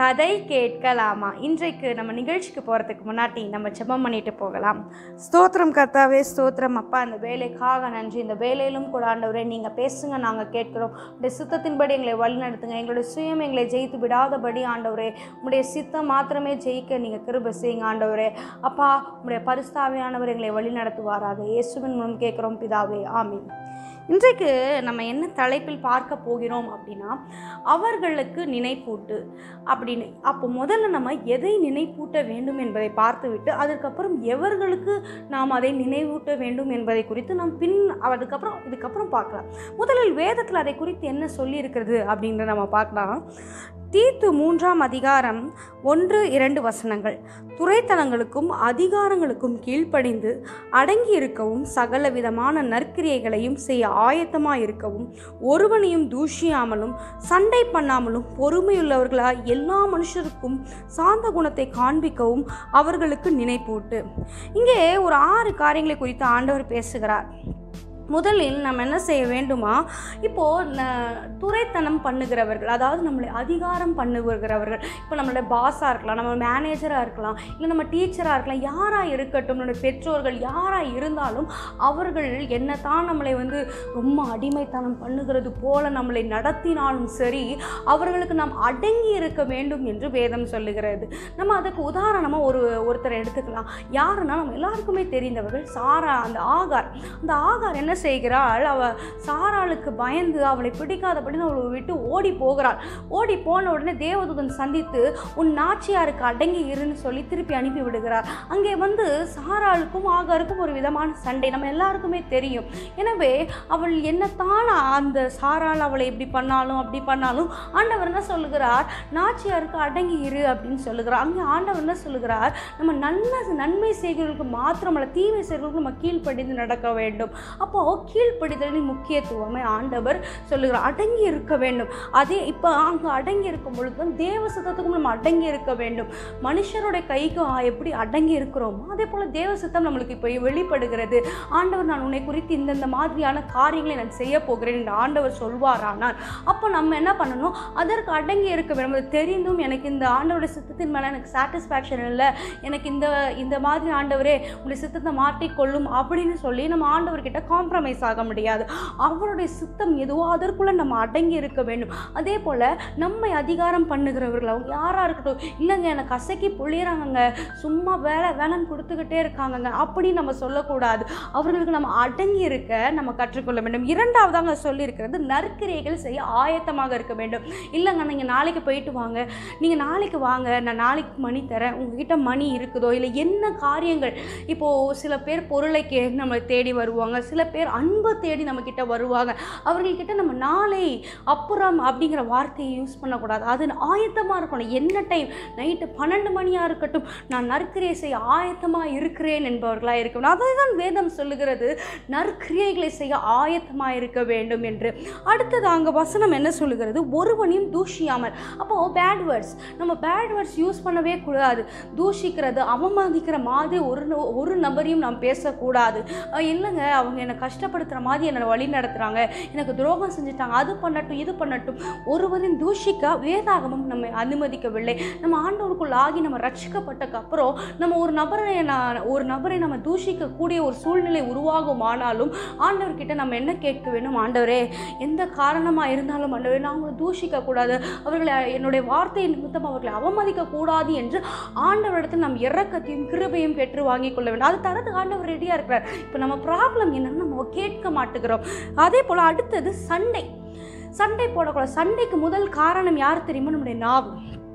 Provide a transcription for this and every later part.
கதை கேட்கலாமா இன்றைக்கு நம்ம நிகழ்ச்சிக்கு போகிறதுக்கு முன்னாடி நம்ம ஜெபம் பண்ணிட்டு போகலாம் ஸ்தோத்திரம் கர்த்தாவே ஸ்தோத்திரம் அப்பா இந்த வேலைக்காக நன்றி இந்த வேலையிலும் கூட ஆண்டவரே நீங்கள் பேசுங்க நாங்கள் கேட்கிறோம் உடைய சித்தத்தின்படி எங்களை வழிநடத்துங்க எங்களுடைய சுயம் எங்களை ஜெயித்து விடாதபடி ஆண்டவரே உடைய சித்தம் மாத்திரமே ஜெயிக்க நீங்கள் கிருபை செய்யுங்க ஆண்டவரே அப்பா உடைய பரிஸ்தாவியானவர் எங்களை வழி நடத்துவாராக இயேசுவின் மூலம் கேட்குறோம் பிதாவே ஆமீன் இன்றைக்கு நம்ம என்ன தலைப்பில் பார்க்க போகிறோம் அப்படின்னா அவர்களுக்கு நினைப்பூட்டு அப்படின்னு அப்போ முதல்ல நம்ம எதை நினைப்பூட்ட வேண்டும் என்பதை பார்த்துவிட்டு அதுக்கப்புறம் எவர்களுக்கு நாம் அதை நினைவூட்ட வேண்டும் என்பதை குறித்து நாம் பின் அதுக்கப்புறம் இதுக்கப்புறம் பார்க்கலாம் முதலில் வேதத்தில் அதை குறித்து என்ன சொல்லியிருக்கிறது அப்படின்றத நம்ம பார்க்கலாம் தீத்து மூன்றாம் அதிகாரம் ஒன்று இரண்டு வசனங்கள் துறைத்தலங்களுக்கும் அதிகாரங்களுக்கும் கீழ்ப்படிந்து அடங்கி இருக்கவும் சகல விதமான நற்கிரியைகளையும் செய்ய ஆயத்தமாக இருக்கவும் ஒருவனையும் தூஷியாமலும் சண்டை பண்ணாமலும் பொறுமையுள்ளவர்களாய் எல்லா மனுஷருக்கும் சாந்த குணத்தை காண்பிக்கவும் அவர்களுக்கு நினைப்பூட்டு இங்கே ஒரு ஆறு காரியங்களை குறித்து ஆண்டவர் பேசுகிறார் முதலில் நம்ம என்ன செய்ய வேண்டுமா இப்போது ந துறைத்தனம் பண்ணுகிறவர்கள் அதாவது நம்மளை அதிகாரம் பண்ணுகிறவர்கள் இப்போ நம்மளுடைய பாஸாக இருக்கலாம் நம்ம மேனேஜராக இருக்கலாம் இல்லை நம்ம டீச்சராக இருக்கலாம் யாராக இருக்கட்டும் நம்மளுடைய பெற்றோர்கள் யாராக இருந்தாலும் அவர்கள் என்னத்தான் நம்மளை வந்து ரொம்ப அடிமைத்தனம் பண்ணுகிறது போல நம்மளை நடத்தினாலும் சரி அவர்களுக்கு நாம் அடங்கி இருக்க வேண்டும் என்று வேதம் சொல்லுகிறது நம்ம அதுக்கு உதாரணமாக ஒரு ஒருத்தரை எடுத்துக்கலாம் யாருன்னா நம்ம எல்லாருக்குமே தெரிந்தவர்கள் சாரா அந்த ஆகார் அந்த ஆகார் என்ன செய்கிறாள் அவ சாராளுக்கு பயந்து அவளை பிடிக்காதபடி அவளை விட்டு ஓடி போகிறாள் ஓடி போன உடனே தேவதூதன் சந்தித்து உன் நாச்சியாருக்கு அடங்கி இருன்னு சொல்லி திருப்பி அனுப்பி விடுகிறார் அங்கே வந்து சாராளுக்கும் ஆகாருக்கும் ஒரு விதமான சண்டை நம்ம எல்லாருக்குமே தெரியும் எனவே அவள் என்னத்தான் அந்த சாராள் அவளை இப்படி பண்ணாலும் அப்படி பண்ணாலும் ஆண்டவர் என்ன சொல்லுகிறார் நாச்சியாருக்கு அடங்கி இரு அப்படின்னு சொல்லுகிறார் அங்கே ஆண்டவர் என்ன சொல்லுகிறார் நம்ம நல்ல நன்மை செய்கிறவர்களுக்கு மாத்திரமல்ல தீமை செய்கிறவர்களுக்கு நம்ம கீழ்ப்படிந்து நடக்க வேண்டும் அப்போ கீழ்ப்படிதலின் முக்கியத்துவமே ஆண்டவர் சொல்லுகிறார் அடங்கி இருக்க வேண்டும் அதே இப்போ அங்கே அடங்கி இருக்கும் பொழுது தான் தேவ சித்தத்துக்கும் நம்ம அடங்கி இருக்க வேண்டும் மனுஷருடைய கைக்கு ஆ, எப்படி அடங்கி இருக்கிறோமோ அதே போல் தேவ சித்தம் நம்மளுக்கு இப்போ வெளிப்படுகிறது ஆண்டவர் நான் உன்னை குறித்து இந்தந்த மாதிரியான காரியங்களை நான் செய்ய போகிறேன் என்று ஆண்டவர் சொல்வாரானால் அப்போ நம்ம என்ன பண்ணணும் அதற்கு அடங்கி இருக்க வேண்டும் அது தெரிந்தும் எனக்கு இந்த ஆண்டவருடைய சித்தத்தின் மேலே எனக்கு சாட்டிஸ்ஃபேக்ஷன் இல்லை எனக்கு இந்த இந்த மாதிரி ஆண்டவரே உங்களுடைய சித்தத்தை மாற்றிக்கொள்ளும் அப்படின்னு சொல்லி நம்ம ஆண்டவர்கிட்ட காம்ப்ரமைஸ் ஆக முடியாது அவருடைய சித்தம் எதுவோ அதற்குள்ளே நம்ம அடங்கி இருக்க வேண்டும் அதே போல் நம்மை அதிகாரம் பண்ணுகிறவர்கள் அவங்க யாராக இருக்கட்டும் இல்லைங்க எனக்கு அசைக்கி புளியறாங்கங்க சும்மா வேலை வேலைன்னு கொடுத்துக்கிட்டே இருக்காங்கங்க அப்படி நம்ம சொல்லக்கூடாது அவர்களுக்கு நம்ம அடங்கி இருக்க நம்ம கற்றுக்கொள்ள வேண்டும் இரண்டாவதாக சொல்லியிருக்கிறது நற்கிரைகள் செய்ய ஆயத்தமாக இருக்க வேண்டும் இல்லைங்க நீங்கள் நாளைக்கு போயிட்டு வாங்க நீங்கள் நாளைக்கு வாங்க நான் நாளைக்கு மணி தரேன் உங்ககிட்ட மணி இருக்குதோ இல்லை என்ன காரியங்கள் இப்போது சில பேர் பொருளை கே நம்மளை தேடி வருவாங்க சில பேர் அன்பை தேடி நம்மக்கிட்ட வருவாங்க அவர்கள்கிட்ட நம்ம நாளை அப்புறம் அப்படிங்கிற வார்த்தையை யூஸ் பண்ணக்கூடாது அது ஆயத்தமாக இருக்கணும் என்ன டைம் நைட்டு பன்னெண்டு மணியாக இருக்கட்டும் நான் நற்கிரியை செய்ய ஆயத்தமாக இருக்கிறேன் என்பவர்களாக இருக்கணும் அதை தான் வேதம் சொல்லுகிறது நற்கிரியைகளை செய்ய ஆயத்தமாக இருக்க வேண்டும் என்று அடுத்தது அங்கே வசனம் என்ன சொல்லுகிறது ஒருவனையும் தூஷியாமல் அப்போது பேட் வேர்ட்ஸ் நம்ம பேட் வேர்ட்ஸ் யூஸ் பண்ணவே கூடாது தூஷிக்கிறது அவமதிக்கிற மாதிரி ஒரு ந- ஒரு நபரையும் நாம் பேசக்கூடாது அஹ் இல்லைங்க அவங்க என்னை கஷ்டப்படுத்துகிற மாதிரி என்னை வழி நடத்துகிறாங்க எனக்கு துரோகம் செஞ்சுட்டாங்க அது பண்ணட்டும் இது பண்ணட்டும் ஒருவரின் தூஷிக்க வேதாகமம் நம்மை அனுமதிக்கவில்லை நம்ம ஆண்டவருக்குள் ஆகி நம்ம ரட்சிக்கப்பட்டக்கு அப்புறம் நம்ம ஒரு நபரை நான் ஒரு நபரை நம்ம தூஷிக்கக்கூடிய ஒரு சூழ்நிலை உருவாகுமானாலும் ஆண்டவர்கிட்ட நம்ம என்ன கேட்க வேண்டும் ஆண்டவரே எந்த காரணமாக இருந்தாலும் ஆண்டவரே நான் அவங்களை தூஷிக்கக்கூடாது அவர்களை என்னுடைய வார்த்தை நிமித்தம் அவர்களை அவமதிக்க கூடாது என்று ஆண்டவரிடத்தில் நம் இறக்கத்தையும் கிருபையும் பெற்று வாங்கிக் கொள்ள வேண்டும் அது தரத்துக்கு ஆண்டவர் ரெடியாக இருக்கிறார் இப்போ நம்ம ப்ராப்ளம் என்னன்னு நம்ம கேட்க மாட்டேங்கிறோம் அதே போல் அடுத்தது சண்டை சண்டை போடக்கூடாது சண்டைக்கு முதல் காரணம் யார் தெரியுமா நம்முடைய நாவு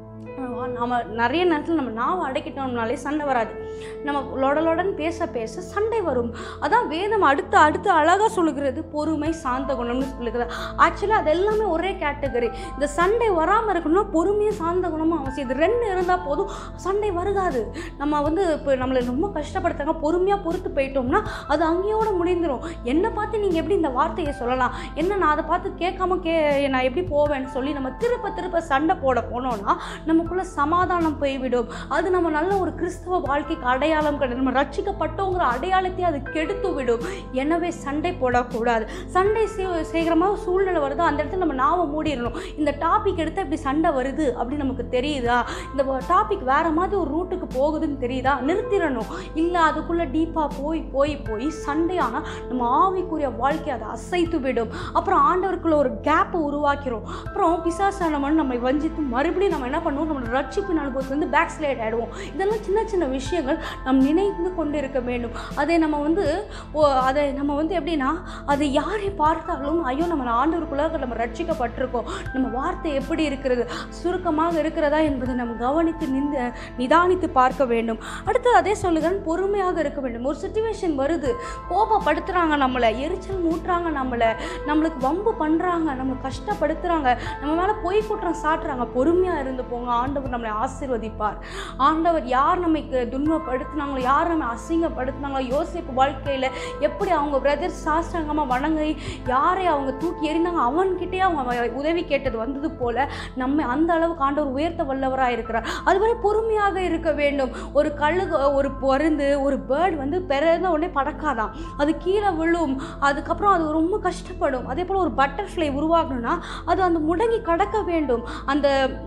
நம்ம நிறைய நேரத்தில் நம்ம நாவை அடக்கிட்டோம்னாலே சண்டை வராது நம்ம லொடலொடன் பேச பேச சண்டை வரும் அதான் வேதம் அடுத்து அடுத்து அழகாக சொல்லுகிறது பொறுமை சாந்த குணம்னு சொல்லுகிறது ஆக்சுவலாக அது எல்லாமே ஒரே கேட்டகரி இந்த சண்டை வராமல் இருக்கணும்னா பொறுமையும் சாந்த குணமும் அவசியம் இது ரெண்டு இருந்தால் போதும் சண்டை வருகாது நம்ம வந்து இப்போ நம்மளை ரொம்ப கஷ்டப்படுத்தாங்க பொறுமையாக பொறுத்து போயிட்டோம்னா அது அங்கேயோட முடிந்துடும் என்னை பார்த்து நீங்கள் எப்படி இந்த வார்த்தையை சொல்லலாம் என்ன நான் அதை பார்த்து கேட்காம கே நான் எப்படி போவேன்னு சொல்லி நம்ம திருப்ப திருப்ப சண்டை போட போனோம்னா நமக்குள்ள நமக்குள்ள சமாதானம் போய்விடும் அது நம்ம நல்ல ஒரு கிறிஸ்தவ வாழ்க்கைக்கு அடையாளம் கிடையாது நம்ம ரட்சிக்கப்பட்டோங்கிற அடையாளத்தை அது கெடுத்து விடும் எனவே சண்டை போடக்கூடாது சண்டை செய்- செய்கிறமாக சூழ்நிலை வருதோ அந்த இடத்துல நம்ம நாவை மூடிடணும் இந்த டாபிக் எடுத்தால் இப்படி சண்டை வருது அப்படின்னு நமக்கு தெரியுதா இந்த டாபிக் வேற மாதிரி ஒரு ரூட்டுக்கு போகுதுன்னு தெரியுதா நிறுத்திடணும் இல்லை அதுக்குள்ளே டீப்பாக போய் போய் போய் சண்டையானால் நம்ம ஆவிக்குரிய வாழ்க்கை அதை அசைத்து விடும் அப்புறம் ஆண்டவருக்குள்ள ஒரு கேப்பை உருவாக்கிறோம் அப்புறம் பிசாசானவன் நம்மை வஞ்சித்து மறுபடியும் நம்ம என்ன பண்ணுவோம் நம்மளோட ரட்சிப்பின் அனுபவத்துலேருந்து பேக் ஸ்லைட் ஆகிடுவோம் இதெல்லாம் சின்ன சின்ன விஷயங்கள் நம் நினைந்து கொண்டு இருக்க வேண்டும் அதை நம்ம வந்து ஓ, அதை நம்ம வந்து எப்படின்னா அதை யாரை பார்த்தாலும் ஐயோ நம்ம ஆண்டவருக்குள்ளாக நம்ம ரட்சிக்கப்பட்டிருக்கோம் நம்ம வார்த்தை எப்படி இருக்கிறது சுருக்கமாக இருக்கிறதா என்பதை நம்ம கவனித்து நிந்த நிதானித்து பார்க்க வேண்டும் அடுத்து அதே சொல்லுகிறேன் பொறுமையாக இருக்க வேண்டும் ஒரு சுச்சுவேஷன் வருது கோபப்படுத்துகிறாங்க நம்மளை எரிச்சல் மூட்டுறாங்க நம்மளை நம்மளுக்கு வம்பு பண்ணுறாங்க நம்மளை கஷ்டப்படுத்துகிறாங்க நம்ம மேலே பொய் குற்றம் சாட்டுறாங்க பொறுமையாக இருந்து போங்க ஆண்டவர் நம்மளை ஆசீர்வதிப்பார் ஆண்டவர் யார் நம்மைக்கு துன்பப்படுத்தினாங்களோ யார் நம்மை அசிங்கப்படுத்தினாங்களோ யோசிப்பு வாழ்க்கையில் எப்படி அவங்க பிரதர்ஸ் சாஸ்திரங்கமாக வணங்கி யாரை அவங்க தூக்கி எறிந்தாங்க அவன்கிட்டயே அவங்க வ- உதவி கேட்டது வந்தது போல நம்மை அந்த அளவுக்கு ஆண்டவர் உயர்த்த வல்லவராக இருக்கிறார் அதுவரை பொறுமையாக இருக்க வேண்டும் ஒரு கழுகு ஒரு பருந்து ஒரு பேர்ட் வந்து பிறந்த உடனே பறக்காதான் அது கீழே விழும் அதுக்கப்புறம் அது ரொம்ப கஷ்டப்படும் அதே போல் ஒரு பட்டர்ஃப்ளை உருவாகணும்னா அது அந்த முடங்கி கடக்க வேண்டும் அந்த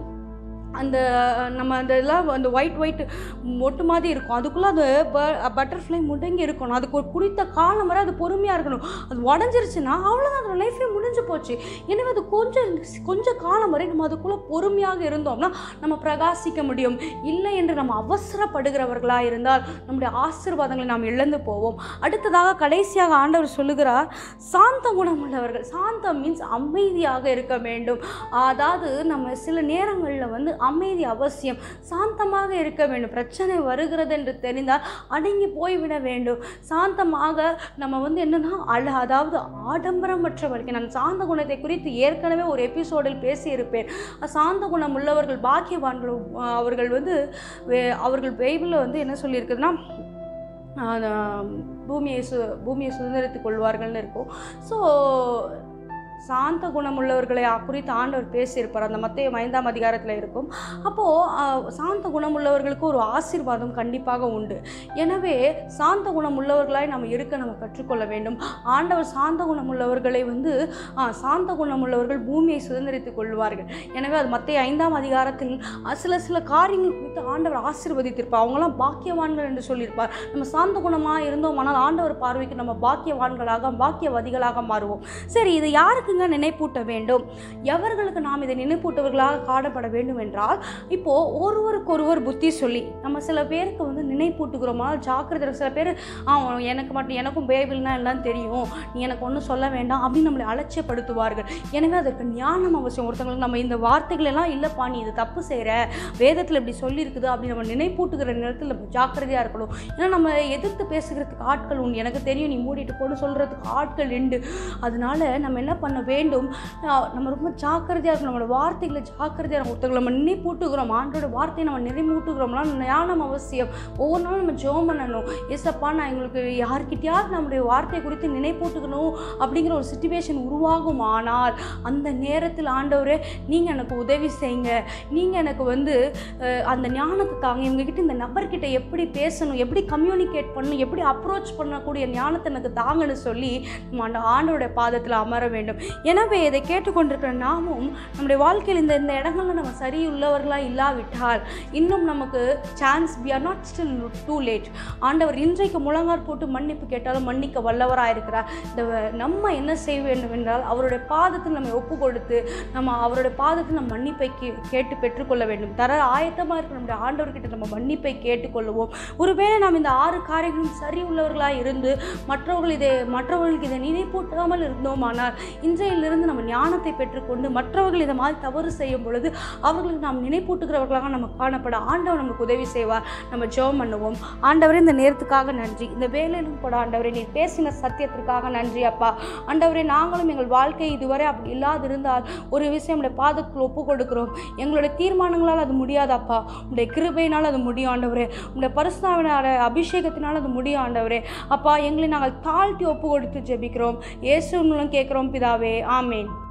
அந்த நம்ம அந்த இதெல்லாம் அந்த ஒயிட் ஒயிட் மொட்டு மாதிரி இருக்கும் அதுக்குள்ளே அது பட்டர்ஃப்ளை முடங்கி இருக்கணும் அதுக்கு ஒரு குறித்த காலம் வரை அது பொறுமையாக இருக்கணும் அது உடஞ்சிருச்சுன்னா அவ்வளோதான் அதோட லைஃபே முடிஞ்சு போச்சு எனவே அது கொஞ்சம் கொஞ்சம் காலம் வரை நம்ம அதுக்குள்ளே பொறுமையாக இருந்தோம்னா நம்ம பிரகாசிக்க முடியும் இல்லை என்று நம்ம அவசரப்படுகிறவர்களாக இருந்தால் நம்முடைய ஆசீர்வாதங்களை நாம் இழந்து போவோம் அடுத்ததாக கடைசியாக ஆண்டவர் சொல்லுகிறார் சாந்த குணமுள்ளவர்கள் சாந்தம் மீன்ஸ் அமைதியாக இருக்க வேண்டும் அதாவது நம்ம சில நேரங்களில் வந்து அமைதி அவசியம் சாந்தமாக இருக்க வேண்டும் பிரச்சனை வருகிறது என்று தெரிந்தால் அடங்கி போய்விட வேண்டும் சாந்தமாக நம்ம வந்து என்னன்னா அழ அதாவது ஆடம்பரமற்ற வாழ்க்கை நான் சாந்த குணத்தை குறித்து ஏற்கனவே ஒரு எபிசோடில் பேசியிருப்பேன் சாந்த குணம் உள்ளவர்கள் பாக்கியவான்கள் அஹ் அவர்கள் வந்து வே- அவர்கள் பைபிளில் வந்து என்ன சொல்லியிருக்குதுன்னா ஆஹ் பூமியை சு பூமியை சுதந்திரத்துக் கொள்வார்கள்னு இருக்கும் ஸோ சாந்த குணமுள்ளவர்களை குறித்து ஆண்டவர் பேசியிருப்பார் அந்த மத்திய ஐந்தாம் அதிகாரத்தில் இருக்கும் அப்போது சாந்த குணமுள்ளவர்களுக்கு ஒரு ஆசீர்வாதம் கண்டிப்பாக உண்டு எனவே சாந்த குணமுள்ளவர்களாய் நம்ம இருக்க நம்ம கற்றுக்கொள்ள வேண்டும் ஆண்டவர் சாந்த குணமுள்ளவர்களை வந்து ஆ, சாந்த குணமுள்ளவர்கள் பூமியை சுதந்திரித்துக் கொள்வார்கள் எனவே அது மத்திய ஐந்தாம் அதிகாரத்தில் அஹ், சில சில காரியங்கள் குறித்து ஆண்டவர் ஆசீர்வதித்திருப்பார் அவங்களாம் பாக்கியவான்கள் என்று சொல்லியிருப்பார் நம்ம சாந்த குணமாக இருந்தோம் ஆனால் ஆண்டவர் பார்வைக்கு நம்ம பாக்கியவான்களாக பாக்கியவதிகளாக மாறுவோம் சரி இது யாருக்குங்க நினைப்பூட்ட வேண்டும் எவர்களுக்கு நாம் இதை நினைப்பூட்டவர்களாக காணப்பட வேண்டும் என்றால் இப்போது ஒருவருக்கொருவர் புத்தி சொல்லி நம்ம சில பேருக்கு வந்து நினைப்பூட்டுகிறோமா ஜாக்கிரதை சில பேர் ஆ எனக்கு மட்டும் எனக்கும் பைபிள்னா எல்லாம் தெரியும் நீ எனக்கு ஒன்றும் சொல்ல வேண்டாம் அப்படின்னு நம்மளை அலட்சியப்படுத்துவார்கள் எனவே அதற்கு ஞானம் அவசியம் ஒருத்தங்களுக்கு நம்ம இந்த வார்த்தைகள் எல்லாம் இல்லைப்பா நீ இது தப்பு செய்கிற வேதத்தில் இப்படி சொல்லியிருக்குது அப்படி நம்ம நினைப்பூட்டுகிற நேரத்தில் நம்ம ஜாக்கிரதையாக இருக்கணும் ஏன்னா நம்ம எதிர்த்து பேசுகிறதுக்கு ஆட்கள் உண்டு எனக்கு தெரியும் நீ மூடிட்டு போன்னு சொல்கிறதுக்கு ஆட்கள் உண்டு அதனால நம்ம என்ன பண்ண வேண்டும் ஆஹ் நம்ம ரொம்ப ஜாக்கிரதையாக இருக்கணும் நம்மளோட வார்த்தைகளை ஜாக்கிரதையாக இருக்கணும் ஒருத்தங்களை நம்ம நினைப்பூட்டுகிறோம் ஆண்டோட வார்த்தையை நம்ம நிறைமூட்டுகிறோம்னா ஞானம் அவசியம் ஒவ்வொரு நாளும் நம்ம ஜெபம் பண்ணணும் ஏசப்பா நான் எங்களுக்கு யார்கிட்டயாவது நம்முடைய வார்த்தையை குறித்து நினைப்பூட்டுக்கணும் அப்படிங்கிற ஒரு சுச்சுவேஷன் உருவாகும் ஆனால் அந்த நேரத்தில் ஆண்டவரே நீங்கள் எனக்கு உதவி செய்யுங்க நீங்கள் எனக்கு வந்து அஹ், அந்த ஞானத்தை தாங்க இவங்ககிட்ட இந்த நபர்கிட்ட எப்படி பேசணும் எப்படி கம்யூனிகேட் பண்ணணும் எப்படி அப்ரோச் பண்ணக்கூடிய ஞானத்தை எனக்கு தாங்கன்னு சொல்லி நம்ம அந்த ஆண்டோடைய பாதத்தில் அமர வேண்டும் எனவே இதை கேட்டுக்கொண்டிருக்கிற நாமும் நம்முடைய வாழ்க்கையில் இந்த இந்த இடங்கள்ல நம்ம சரியுள்ளவர்களாக இல்லாவிட்டால் இன்னும் நமக்கு chance we are not still too late ஆண்டவர் இன்றைக்கு முழங்கார் போட்டு மன்னிப்பு கேட்டாலும் மன்னிக்க வல்லவராக இருக்கிறார் இந்த வ- நம்ம என்ன செய்ய வேண்டும் என்றால் அவருடைய பாதத்தில் நம்ம ஒப்பு கொடுத்து நம்ம அவருடைய பாதத்தில் நம்ம மன்னிப்பை கே- கேட்டு பெற்றுக்கொள்ள வேண்டும் தர ஆயத்தமாக இருக்கிற நம்முடைய ஆண்டவர்கிட்ட நம்ம மன்னிப்பை கேட்டுக்கொள்ளுவோம் ஒருவேளை நாம் இந்த ஆறு காரியங்களும் சரி உள்ளவர்களாக இருந்து மற்றவர்கள் இதை மற்றவர்களுக்கு இதை நினைப்பூட்டாமல் இருந்தோமானால் இன்றையிலிருந்து நம்ம ஞானத்தை பெற்றுக்கொண்டு மற்றவர்கள் இதை மாதிரி தவறு செய்யும் பொழுது அவர்களுக்கு நாம் நினைப்பூட்டுகிறவர்களாக நம்ம காணப்பட ஆண்டவர் நமக்கு உதவி செய்வார் நம்ம ஜெபம் பண்ணுவோம் ஆண்டவரே இந்த நேரத்துக்காக நன்றி இந்த வேலையிலும் கூட ஆண்டவரே நீ பேசின சத்தியத்திற்காக நன்றி அப்பா ஆண்டவரே நாங்களும் எங்கள் வாழ்க்கை இதுவரை அப்படி இல்லாதிருந்தால் ஒரு விஷயம் உடைய பாதத்தில் ஒப்பு கொடுக்கிறோம் எங்களுடைய தீர்மானங்களால் அது முடியாதப்பா உடைய கிருபையினால் அது முடியும் ஆண்டவரே உடைய பரிசுத்தாவினால அபிஷேகத்தினால் அது முடியும் ஆண்டவரே அப்பா எங்களை நாங்கள் தாழ்த்தி ஒப்பு கொடுத்து ஜெபிக்கிறோம் இயேசு மூலம் கேட்குறோம் பிதாவே ஆமேன்